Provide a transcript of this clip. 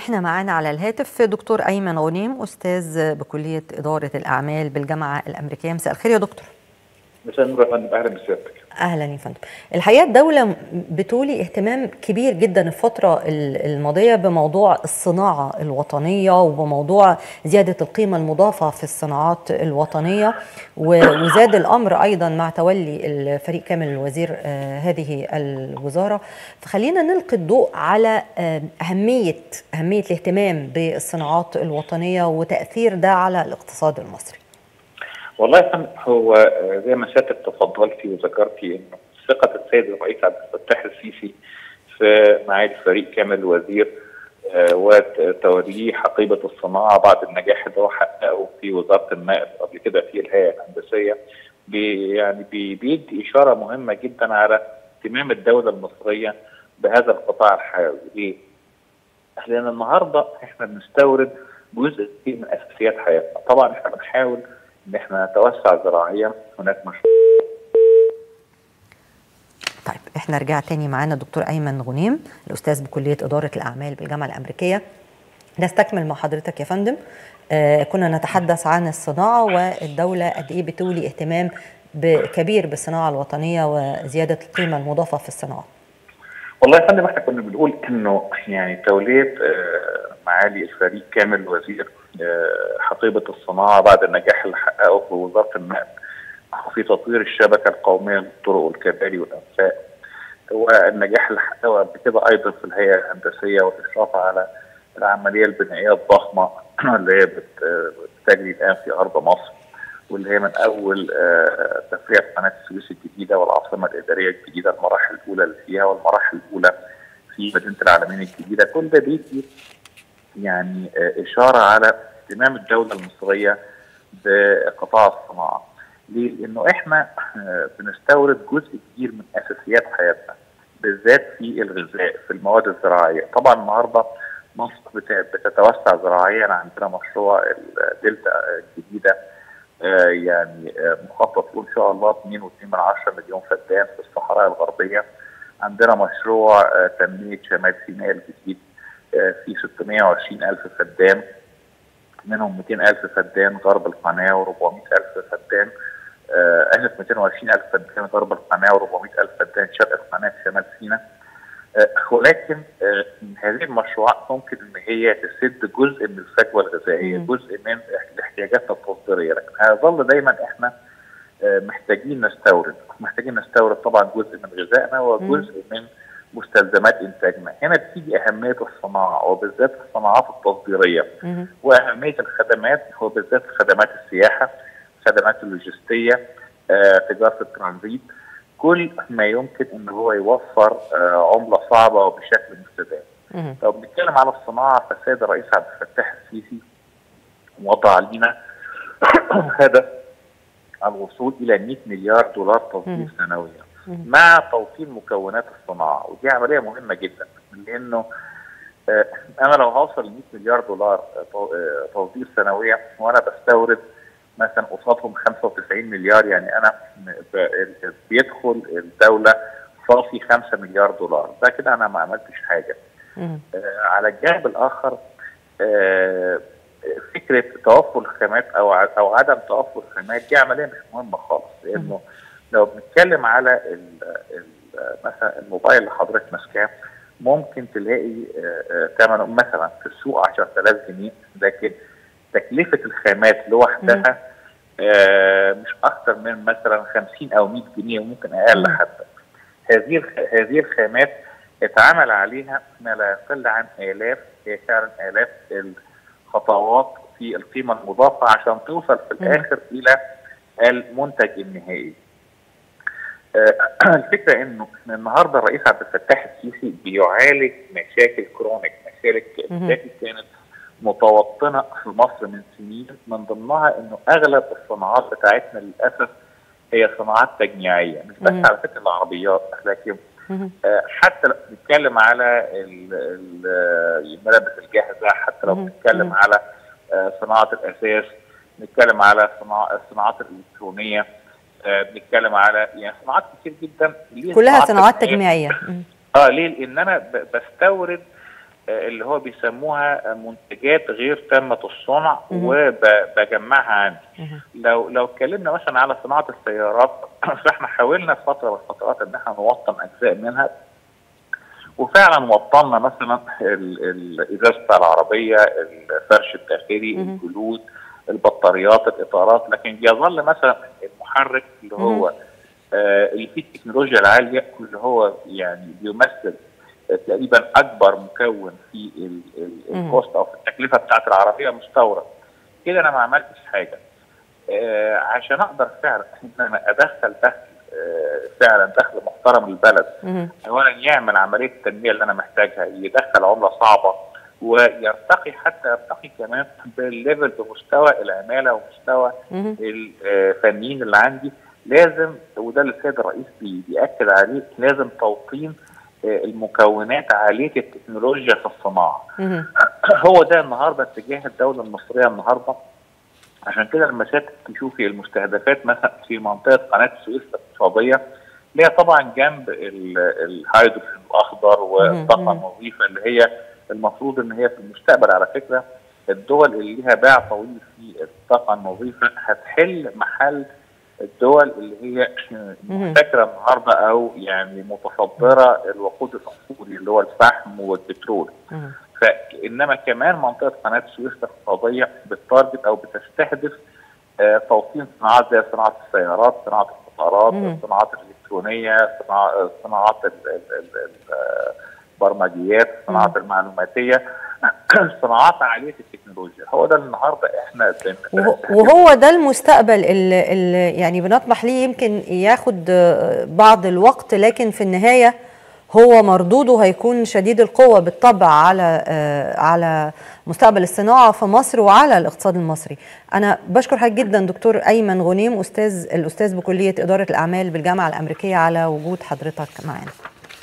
واحنا معانا على الهاتف دكتور ايمن غنيم استاذ بكليه اداره الاعمال بالجامعه الامريكيه مساء الخير يا دكتور مساء النور يا فندم اهلا بسيادتك اهلا يا فندم الحقيقه الدوله بتولي اهتمام كبير جدا الفتره الماضيه بموضوع الصناعه الوطنيه وبموضوع زياده القيمه المضافه في الصناعات الوطنيه وزاد الامر ايضا مع تولي الفريق كامل الوزير هذه الوزاره فخلينا نلقي الضوء على اهميه اهميه الاهتمام بالصناعات الوطنيه وتاثير ده على الاقتصاد المصري والله يا فندم هو زي ما سيادتك تفضلتي وذكرتي انه ثقه السيد الرئيس عبد الفتاح السيسي في معالي فريق كامل الوزير وتوليه حقيبه الصناعه بعد النجاح اللي هو حققه في وزاره النقل قبل كده في الهيئه الهندسيه بي يعني بي بيدي اشاره مهمه جدا على اهتمام الدوله المصريه بهذا القطاع الحيوي ليه؟ لان النهارده احنا بنستورد جزء من اساسيات حياتنا، طبعا احنا بنحاول ان احنا نتوسع زراعيا هناك مشروع طيب احنا رجع تاني معانا الدكتور ايمن غنيم الاستاذ بكليه اداره الاعمال بالجامعه الامريكيه نستكمل مع حضرتك يا فندم آه كنا نتحدث عن الصناعه والدوله قد ايه بتولي اهتمام كبير بالصناعه الوطنيه وزياده القيمه المضافه في الصناعه والله يا فندم احنا كنا بنقول انه يعني توليه آه معالي الفريق كامل الوزير حقيبة الصناعة بعد النجاح اللي حققه في وزارة النقل في تطوير الشبكة القومية للطرق والكباري والأنفاق والنجاح اللي حققه قبل كده أيضا في الهيئة الهندسية والإشراف على العملية البنائية الضخمة اللي هي بتجري الآن في أرض مصر واللي هي من أول تفريع قناة السويس الجديدة والعاصمة الإدارية الجديدة المراحل الأولى اللي فيها والمراحل الأولى في مدينة العالمين الجديدة كل ده بيدي يعني إشارة على اهتمام الدولة المصرية بقطاع الصناعة ليه؟ لأنه إحنا بنستورد جزء كبير من أساسيات حياتنا بالذات في الغذاء في المواد الزراعية طبعا النهاردة مصر بتتوسع زراعيا عندنا مشروع الدلتا الجديدة يعني مخطط له إن شاء الله 2.2 مليون فدان في الصحراء الغربية عندنا مشروع تنمية شمال سيناء الجديد في 620 ألف فدان منهم 200 ألف فدان غرب القناة و400 ألف فدان آه 220 ألف فدان غرب القناة و400 ألف فدان شرق القناة في شمال سيناء آه ولكن آه هذه المشروعات ممكن ان هي تسد جزء من الفجوه الغذائيه، جزء من احتياجاتنا التصديريه، لكن هيظل دايما احنا محتاجين نستورد، محتاجين نستورد طبعا جزء من غذائنا وجزء من مستلزمات انتاجنا هنا بتيجي اهميه الصناعه وبالذات الصناعات التصديريه واهميه الخدمات وبالذات خدمات السياحه الخدمات اللوجستيه آه، تجاره الترانزيت كل ما يمكن ان هو يوفر آه، عمله صعبه وبشكل مستدام لو بنتكلم على الصناعه فالسيد الرئيس عبد الفتاح السيسي وضع لنا هدف الوصول الى 100 مليار دولار تصدير سنويا مع توطين مكونات الصناعه ودي عمليه مهمه جدا لانه آه انا لو هوصل ل 100 مليار دولار آه تصدير سنويا وانا بستورد مثلا قصادهم 95 مليار يعني انا بيدخل الدوله صافي 5 مليار دولار ده كده انا ما عملتش حاجه آه على الجانب الاخر فكره توفر الخامات او او عدم توفر الخامات دي عمليه مش مهمه خالص لانه لو بنتكلم على ال ال مثلا الموبايل اللي حضرتك ماسكاه ممكن تلاقي ثمنه مثلا في السوق 10000 جنيه لكن تكلفه الخامات لوحدها مش اكثر من مثلا 50 او 100 جنيه وممكن اقل حتى هذه هذه الخامات اتعمل عليها ما لا يقل عن الاف هي فعلا الاف الخطوات في القيمه المضافه عشان توصل في الاخر الى المنتج النهائي. الفكره انه النهارده الرئيس عبد الفتاح السيسي بيعالج مشاكل كرونيك مشاكل مشاكل كانت متوطنه في مصر من سنين من ضمنها انه اغلب الصناعات بتاعتنا للاسف هي صناعات تجميعيه مش بس على فكره العربيات لكن آه حتى لو بنتكلم على الملابس الجاهزه حتى لو بنتكلم على آه صناعه الاساس بنتكلم على صناعه الصناعات الالكترونيه آه بنتكلم على يعني صناعات كتير جدا كلها صناعات تجميعيه اه ليه؟ لان انا بستورد اللي هو بيسموها منتجات غير تامة الصنع وبجمعها عندي لو لو اتكلمنا مثلا على صناعة السيارات فاحنا حاولنا في فترة من الفترات ان احنا نوطن اجزاء منها وفعلا وطنا مثلا الازاز بتاع العربيه الفرش الداخلي الجلود البطاريات الاطارات لكن بيظل مثلا المحرك اللي هو آه اللي فيه التكنولوجيا العاليه اللي هو يعني بيمثل تقريبا اكبر مكون في الكوست او في التكلفه بتاعت العربيه مستورد كده انا ما عملتش حاجه آه عشان اقدر فعلا ان انا ادخل دخل آه فعلا دخل محترم للبلد اولا يعمل عمليه التنميه اللي انا محتاجها يدخل عمله صعبه ويرتقي حتى يرتقي كمان بالليفل بمستوى العماله ومستوى الفنيين اللي عندي لازم وده اللي السيد الرئيس بياكد عليه لازم توطين المكونات عاليه التكنولوجيا في الصناعه. هو ده النهارده اتجاه الدوله المصريه النهارده عشان كده لما سيادتك تشوفي المستهدفات مثلا في منطقه قناه السويس الاقتصاديه اللي هي طبعا جنب الهيدروجين الاخضر والطاقه النظيفه اللي هي المفروض ان هي في المستقبل على فكره الدول اللي ليها باع طويل في الطاقه النظيفه هتحل محل الدول اللي هي محتكره النهارده او يعني متصدره الوقود الاحفوري اللي هو الفحم والبترول. فانما كمان منطقه قناه السويس الاقتصاديه بتارجت او بتستهدف آه توطين صناعات زي صناعه السيارات، صناعه القطارات، الصناعات الالكترونيه، صناعات البرمجيات، الصناعات المعلوماتيه صناعات عاليه التكنولوجيا هو ده النهارده احنا وهو ده المستقبل اللي, اللي يعني بنطمح ليه يمكن ياخد بعض الوقت لكن في النهايه هو مردوده هيكون شديد القوه بالطبع على على مستقبل الصناعه في مصر وعلى الاقتصاد المصري. انا بشكر حضرتك جدا دكتور ايمن غنيم استاذ الاستاذ بكليه اداره الاعمال بالجامعه الامريكيه على وجود حضرتك معانا.